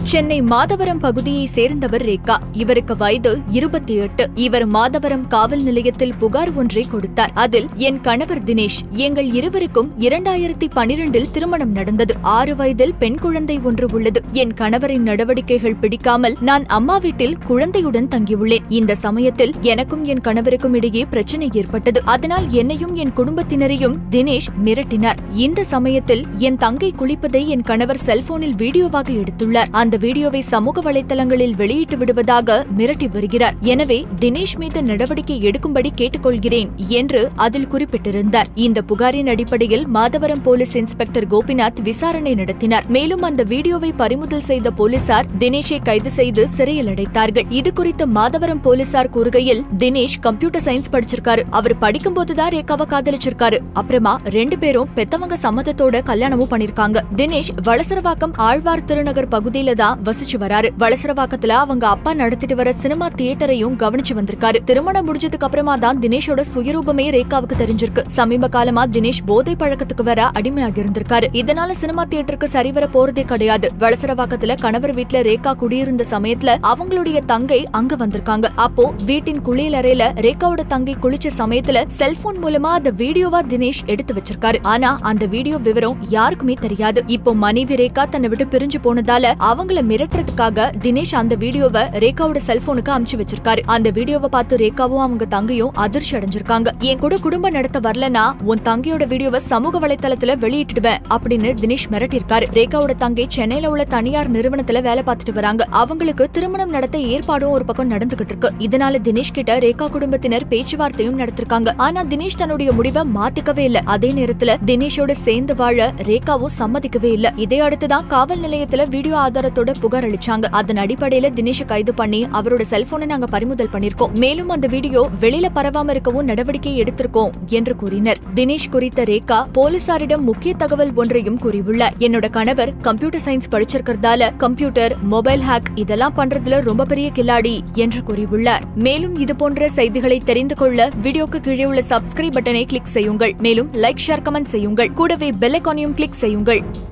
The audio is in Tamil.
சென்னை மாதவரம் பகுதியை சேர்ந்தவர் ரேகா இவருக்கு வயது இருபத்தி எட்டு இவர் மாதவரம் காவல் நிலையத்தில் புகார் ஒன்றை கொடுத்தார் அதில் என் கணவர் தினேஷ் எங்கள் இருவருக்கும் இரண்டாயிரத்தி பனிரெண்டில் திருமணம் நடந்தது ஆறு வயதில் பெண் குழந்தை ஒன்று உள்ளது என் கணவரின் நடவடிக்கைகள் பிடிக்காமல் நான் அம்மா வீட்டில் குழந்தையுடன் தங்கியுள்ளேன் இந்த சமயத்தில் எனக்கும் என் கணவருக்கும் இடையே பிரச்சனை ஏற்பட்டது அதனால் என்னையும் என் குடும்பத்தினரையும் தினேஷ் மிரட்டினார் இந்த சமயத்தில் என் தங்கை குளிப்பதை என் கணவர் செல்போனில் வீடியோவாக எடுத்துள்ளார் அந்த வீடியோவை சமூக வலைதளங்களில் வெளியிட்டு விடுவதாக மிரட்டி வருகிறார் எனவே தினேஷ் மீது நடவடிக்கை எடுக்கும்படி கேட்டுக்கொள்கிறேன் என்று அதில் குறிப்பிட்டிருந்தார் இந்த புகாரின் அடிப்படையில் மாதவரம் போலீஸ் இன்ஸ்பெக்டர் கோபிநாத் விசாரணை நடத்தினார் மேலும் அந்த வீடியோவை பறிமுதல் செய்த போலீசார் தினேஷை கைது செய்து சிறையில் அடைத்தார்கள் இது குறித்து மாதவரம் போலீசார் கூறுகையில் தினேஷ் கம்ப்யூட்டர் சயின்ஸ் படிச்சிருக்காரு அவர் படிக்கும் போதுதான் ரேகாவை காதலிச்சிருக்காரு அப்புறமா ரெண்டு பேரும் பெத்தவங்க சம்மதத்தோட கல்யாணமும் பண்ணிருக்காங்க தினேஷ் வளசரவாக்கம் ஆழ்வார் திருநகர் பகுதியில தான் வசிச்சு வராரு வளசரவாக்கத்துல அவங்க அப்பா நடத்திட்டு வர சினிமா தியேட்டரையும் கவனிச்சு வந்திருக்காரு திருமணம் முடிஞ்சதுக்கு அப்புறமா தான் தினேஷோட சுயரூபமே ரேகாவுக்கு தெரிஞ்சிருக்கு சமீப காலமா தினேஷ் போதை பழக்கத்துக்கு வர அடிமையாகி இருந்திருக்காரு இதனால சினிமா தியேட்டருக்கு சரிவர போறதே கிடையாது வளசரவாக்கத்துல கணவர் வீட்ல ரேகா குடியிருந்த சமயத்துல அவங்களுடைய தங்கை அங்க வந்திருக்காங்க அப்போ வீட்டின் குளியல் அறையில ரேகாவோட தங்கை குளிச்ச சமயத்துல செல்போன் மூலமா அந்த வீடியோவா தினேஷ் எடுத்து வச்சிருக்காரு ஆனா அந்த வீடியோ விவரம் யாருக்குமே தெரியாது இப்போ மனைவி ரேகா தன்னை விட்டு பிரிஞ்சு போனதால அவங்கள மிரட்டுறதுக்காக தினேஷ் அந்த வீடியோவை ரேகாவோட செல்போனுக்கு அனுப்பிச்சு வச்சிருக்காரு அந்த வீடியோவை பார்த்து ரேகாவும் அவங்க தங்கையும் அதிர்ச்சி அடைஞ்சிருக்காங்க என் கூட குடும்பம் நடத்த வரலனா உன் தங்கையோட வீடியோவை சமூக வலைத்தளத்துல வெளியிட்டுடுவேன் அப்படின்னு தினேஷ் மிரட்டிருக்காரு ரேகாவோட தங்கை சென்னையில உள்ள தனியார் நிறுவனத்துல வேலை பார்த்துட்டு வராங்க அவங்களுக்கு திருமணம் நடத்த ஏற்பாடும் ஒரு பக்கம் நடந்துகிட்டு இருக்கு இதனால தினேஷ் கிட்ட ரேகா குடும்பத்தினர் பேச்சுவார்த்தையும் நடத்திருக்காங்க ஆனா தினேஷ் தன்னுடைய முடிவை மாத்திக்கவே இல்ல அதே நேரத்துல தினேஷோட சேர்ந்து வாழ ரேகாவும் சம்மதிக்கவே இல்ல இதை அடுத்துதான் காவல் நிலையத்துல வீடியோ ஆதாரத்தோட புகார் அளிச்சாங்க அதன் அடிப்படையில தினேஷை கைது பண்ணி அவரோட செல்போனை நாங்க பறிமுதல் பண்ணிருக்கோம் மேலும் அந்த வீடியோ வெளியில பரவாம இருக்கவும் நடவடிக்கை எடுத்திருக்கோம் என்று கூறினர் தினேஷ் குறித்த ரேகா போலீசாரிடம் முக்கிய தகவல் ஒன்றையும் கூறியுள்ளார் என்னோட கணவர் கம்ப்யூட்டர் சயின்ஸ் படிச்சிருக்கிறதால கம்ப்யூட்டர் மொபைல் ஹேக் இதெல்லாம் பண்றதுல ரொம்ப பெரிய கில்லாடி என்று கூறியுள்ளார் மேலும் இது போன்ற செய்திகளை தெரிந்து கொள்ள வீடியோக்கு கீழே உள்ள சப்ஸ்கிரைப் பட்டனை கிளிக் செய்யுங்கள் மேலும் லைக் ஷேர் கமெண்ட் செய்யுங்கள் கூடவே பெல் ஐகானையும் கிளிக் செய்யுங்கள்